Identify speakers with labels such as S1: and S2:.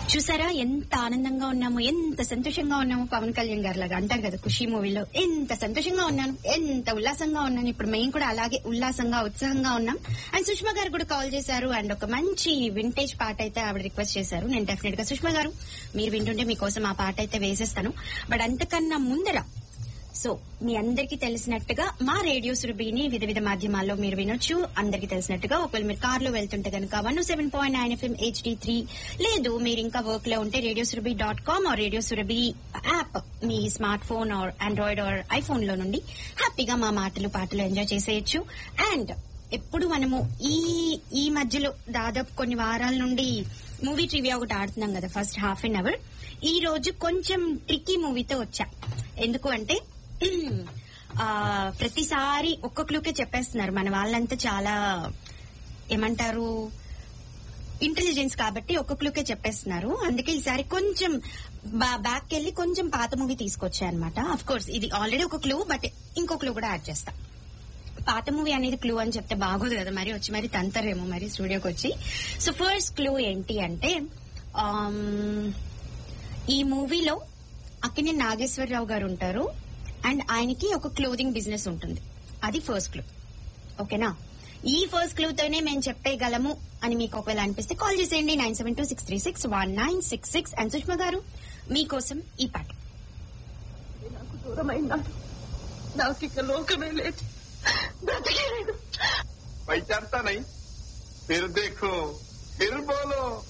S1: చూసారా ఎంత ఆనందంగా ఉన్నాము ఎంత సంతోషంగా ఉన్నాము పవన్ కళ్యాణ్ గారు లాగా అంటారు కదా ఖుషి మూవీలో ఎంత సంతోషంగా ఉన్నాను ఎంత ఉల్లాసంగా ఉన్నాను ఇప్పుడు మేము కూడా అలాగే ఉల్లాసంగా ఉత్సాహంగా ఉన్నాం అండ్ సుష్మా గారు కూడా కాల్ చేశారు అండ్ ఒక మంచి వింటేజ్ పాట అయితే ఆవిడ రిక్వెస్ట్ చేశారు నేను డెఫినెట్ గా సుష్మా గారు మీరు వింటుంటే మీకోసం ఆ పాట అయితే వేసేస్తాను బట్ అంతకన్నా ముందర సో మీ అందరికీ తెలిసినట్టుగా మా రేడియో సురభిని వివిధ వివిధ మాధ్యమాల్లో మీరు వినొచ్చు అందరికీ తెలిసినట్టుగా ఒకవేళ మీరు కార్ లో వెళ్తుంటే కనుక one seven point nine FM HD three లేదు మీరు ఇంకా వర్క్ లో ఉంటే radio Surabhi dot com or radio Surabhi app మీ smart phone or android or iPhone లో నుండి హ్యాపీగా మా మాటలు పాటలు ఎంజాయ్ చేసేయచ్చు అండ్ ఎప్పుడు మనము ఈ ఈ మధ్యలో దాదాపు కొన్ని వారాల నుండి మూవీ ట్రివియా ఒకటి ఆడుతున్నాం కదా ఫస్ట్ హాఫ్ అన్ అవర్ ఈ రోజు కొంచెం ట్రిక్కీ మూవీతో వచ్చా ఎందుకు అంటే ఆ, ప్రతిసారి ఒక్క క్లూకే చెప్పేస్తున్నారు మన వాళ్ళంతా చాలా ఏమంటారు ఇంటెలిజెన్స్ కాబట్టి ఒక్క క్లూకే చెప్పేస్తున్నారు అందుకే ఈసారి కొంచెం బ్యాక్ వెళ్ళి కొంచెం పాత మూవీ తీసుకొచ్చా అనమాట అఫ్ కోర్స్ ఇది ఆల్రెడీ ఒక క్లూ బట్ ఇంకో క్లూ కూడా యాడ్ చేస్తా పాత మూవీ అనేది క్లూ అని చెప్తే బాగోదు కదా మరి వచ్చి మరి తంతారేమో మరి స్టూడియోకి వచ్చి సో ఫస్ట్ క్లూ ఏంటి అంటే ఆమ్, ఈ మూవీలో అక్కినే నాగేశ్వరరావు గారు ఉంటారు అండ్ ఆయనకి ఒక క్లోదింగ్ బిజినెస్ ఉంటుంది అది ఫస్ట్ క్లూ ఓకేనా ఈ ఫస్ట్ క్లూ తోనే మేము చెప్పేయగలము అని మీకు ఒకవేళ అనిపిస్తే కాల్ చేసేయండి nine seven two six three six one nine six six and Sushma garu మీకోసం ఈ పాట
S2: నాకు దూరమైనాడు నాకు ఇక లోకమే లేదు బ్రతికే లేదు
S3: भाई जानता नहीं फिर देखो फिर बोलो